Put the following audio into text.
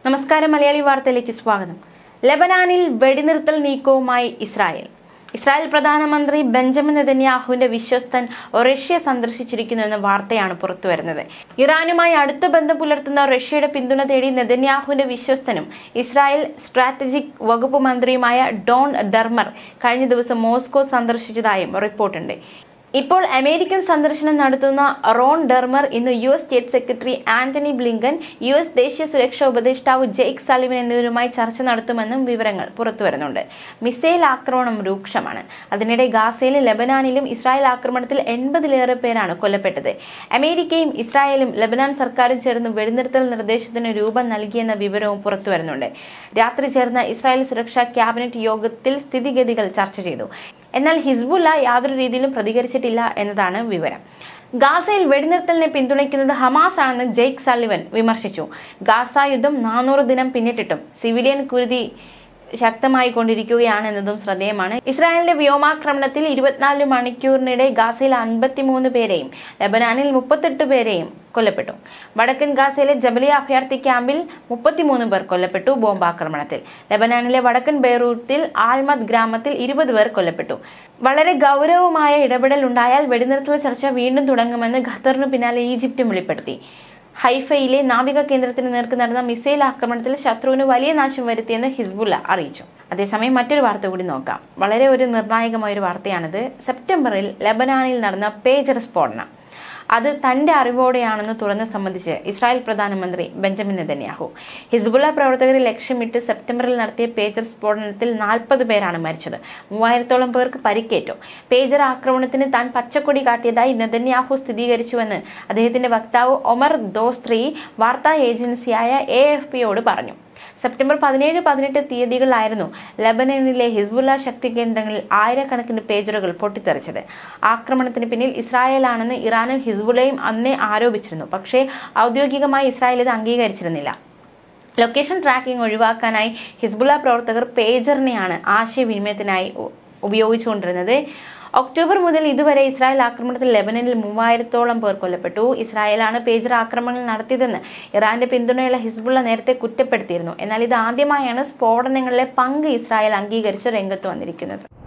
നമസ്കാരം മലയാളി വാർത്തയിലേക്ക് സ്വാഗതം ലെബനാനിൽ വെടിനിർത്തൽ നീക്കവുമായി ഇസ്രായേൽ ഇസ്രായേൽ പ്രധാനമന്ത്രി ബെഞ്ചമിൻ നെതന്യാഹുവിന്റെ വിശ്വസ്തൻ റഷ്യ സന്ദർശിച്ചിരിക്കുന്നു എന്ന വാർത്തയാണ് പുറത്തുവരുന്നത് ഇറാനുമായി അടുത്ത ബന്ധം പുലർത്തുന്ന റഷ്യയുടെ പിന്തുണ തേടി നെതന്യാഹുവിന്റെ വിശ്വസ്തനും ഇസ്രായേൽ സ്ട്രാറ്റജിക് വകുപ്പ് മന്ത്രിയുമായ ഡോൺ ഡെർമർ കഴിഞ്ഞ ദിവസം മോസ്കോ സന്ദർശിച്ചതായും റിപ്പോർട്ടുണ്ട് ഇപ്പോൾ അമേരിക്കൻ സന്ദർശനം നടത്തുന്ന റോൺ ഡെർമർ ഇന്ന് U S state secretary Antony Blinken U S ദേശീയ സുരക്ഷാ ഉപദേഷ്ടാവ് ജെയ്ക്ക് സലിവൻ എന്നിവരുമായി ചർച്ച നടത്തുമെന്നും വിവരങ്ങൾ പുറത്തുവരുന്നുണ്ട് മിസൈൽ ആക്രമണം രൂക്ഷമാണ് അതിനിടെ ഗാസയിലും ലെബനാനിലും ഇസ്രായേൽ ആക്രമണത്തിൽ എൺപതിലേറെ പേരാണ് കൊല്ലപ്പെട്ടത് അമേരിക്കയും ഇസ്രായേലും ലെബനാൻ സർക്കാരും ചേർന്ന് വെടിനിർത്തൽ നിർദ്ദേശത്തിന് രൂപം നൽകിയെന്ന വിവരവും പുറത്തുവരുന്നുണ്ട് രാത്രി ചേർന്ന ഇസ്രായേൽ സുരക്ഷാ ക്യാബിനറ്റ് യോഗത്തിൽ സ്ഥിതിഗതികൾ ചർച്ച ചെയ്തു എന്നാൽ ഹിസ്ബുല്ല യാതൊരു രീതിയിലും പ്രതികരിച്ചിട്ടില്ല എന്നതാണ് വിവരം ഗാസയിൽ വെടിനിർത്തലിനെ പിന്തുണയ്ക്കുന്നത് ഹമാസ് ആണെന്ന് ജെയ്ക്ക് സള്ളിവൻ വിമർശിച്ചു ഗാസ യുദ്ധം നാനൂറ് ദിനം പിന്നിട്ടിട്ടും സിവിലിയൻ കുരുതി ശക്തമായി കൊണ്ടിരിക്കുകയാണ് എന്നതും ശ്രദ്ധേയമാണ് ഇസ്രായേലിന്റെ വ്യോമാക്രമണത്തിൽ ഇരുപത്തിനാല് മണിക്കൂറിനിടെ ഗാസയിൽ അൻപത്തിമൂന്ന് പേരെയും ലബനാനിൽ മുപ്പത്തെട്ട് പേരെയും കൊല്ലപ്പെട്ടു വടക്കൻ ഗാസയിലെ ജബലിയ അഭയാർത്ഥി ക്യാമ്പിൽ മുപ്പത്തിമൂന്ന് പേർ കൊല്ലപ്പെട്ടു ബോംബാക്രമണത്തിൽ ലബനാനിലെ വടക്കൻ ബെയ്റൂട്ടിൽ ആൽമദ് ഗ്രാമത്തിൽ ഇരുപത് പേർ കൊല്ലപ്പെട്ടു വളരെ ഗൗരവമായ ഇടപെടൽ ഉണ്ടായാൽ വെടിനിർത്തൽ ചർച്ച വീണ്ടും തുടങ്ങുമെന്ന് ഖത്തറിനു പിന്നാലെ ഈജിപ്തും വെളിപ്പെടുത്തി ഹൈഫയിലെ നാവിക കേന്ദ്രത്തിന് നേർക്ക് നടന്ന മിസൈൽ ആക്രമണത്തിൽ ശത്രുവിന് വലിയ നാശം വരുത്തിയെന്ന് ഹിസ്ബുല്ല അറിയിച്ചു അതേസമയം മറ്റൊരു വാർത്ത കൂടി നോക്കാം വളരെ ഒരു നിർണായകമായ ഒരു വാർത്തയാണിത് സെപ്റ്റംബറിൽ ലബനാനിൽ നടന്ന പേജർ സ്ഫോടനം അത് തന്റെ അറിവോടെയാണെന്ന് തുറന്ന് സംബന്ധിച്ച് ഇസ്രായേൽ പ്രധാനമന്ത്രി ബെഞ്ചമിൻ നെതന്യാഹു ഹിസ്ബുള്ള പ്രവർത്തകരെ ലക്ഷ്യമിട്ട് സെപ്റ്റംബറിൽ നടത്തിയ പേജർ സ്ഫോടനത്തിൽ നാൽപ്പത് പേരാണ് മരിച്ചത് മൂവായിരത്തോളം പേർക്ക് പരിക്കേറ്റു പേജർ ആക്രമണത്തിന് താൻ പച്ചക്കൊടി കാട്ടിയതായി നെതന്യാഹു സ്ഥിരീകരിച്ചുവെന്ന് അദ്ദേഹത്തിന്റെ വക്താവ് ഒമർ ദോസ്ത്രി വാർത്താ ഏജൻസിയായ എ എഫ് പിയോട് പറഞ്ഞു സെപ്റ്റംബർ പതിനേഴ് പതിനെട്ട് തീയതികളിലായിരുന്നു ലബനനിലെ ഹിസ്ബുല്ല ശക്തി കേന്ദ്രങ്ങളിൽ ആയിരക്കണക്കിന് പേജറുകൾ പൊട്ടിത്തെറിച്ചത് ആക്രമണത്തിന് പിന്നിൽ ഇസ്രായേലാണെന്ന് ഇറാനും ഹിസ്ബുല്ലയും അന്നേ ആരോപിച്ചിരുന്നു പക്ഷേ ഔദ്യോഗികമായി ഇസ്രായേൽ ഇത് അംഗീകരിച്ചിരുന്നില്ല ലൊക്കേഷൻ ട്രാക്കിംഗ് ഒഴിവാക്കാനായി ഹിസ്ബുള്ള പ്രവർത്തകർ പേജറിനെയാണ് ആശയവിനിമയത്തിനായി ഉ- ഉപയോഗിച്ചുകൊണ്ടിരുന്നത് ഒക്ടോബർ മുതൽ ഇതുവരെ ഇസ്രായേൽ ആക്രമണത്തിൽ ലെബനനിൽ മൂവായിരത്തോളം പേർ കൊല്ലപ്പെട്ടു ഇസ്രായേലാണ് പേജർ ആക്രമണങ്ങൾ നടത്തിയതെന്ന് ഇറാന്റെ പിന്തുണയുള്ള ഹിസ്ബുള്ള നേരത്തെ കുറ്റപ്പെടുത്തിയിരുന്നു എന്നാൽ ഇത് ആദ്യമായാണ് സ്ഫോടനങ്ങളിലെ പങ്ക് ഇസ്രായേൽ അംഗീകരിച്ച് രംഗത്ത് വന്നിരിക്കുന്നത്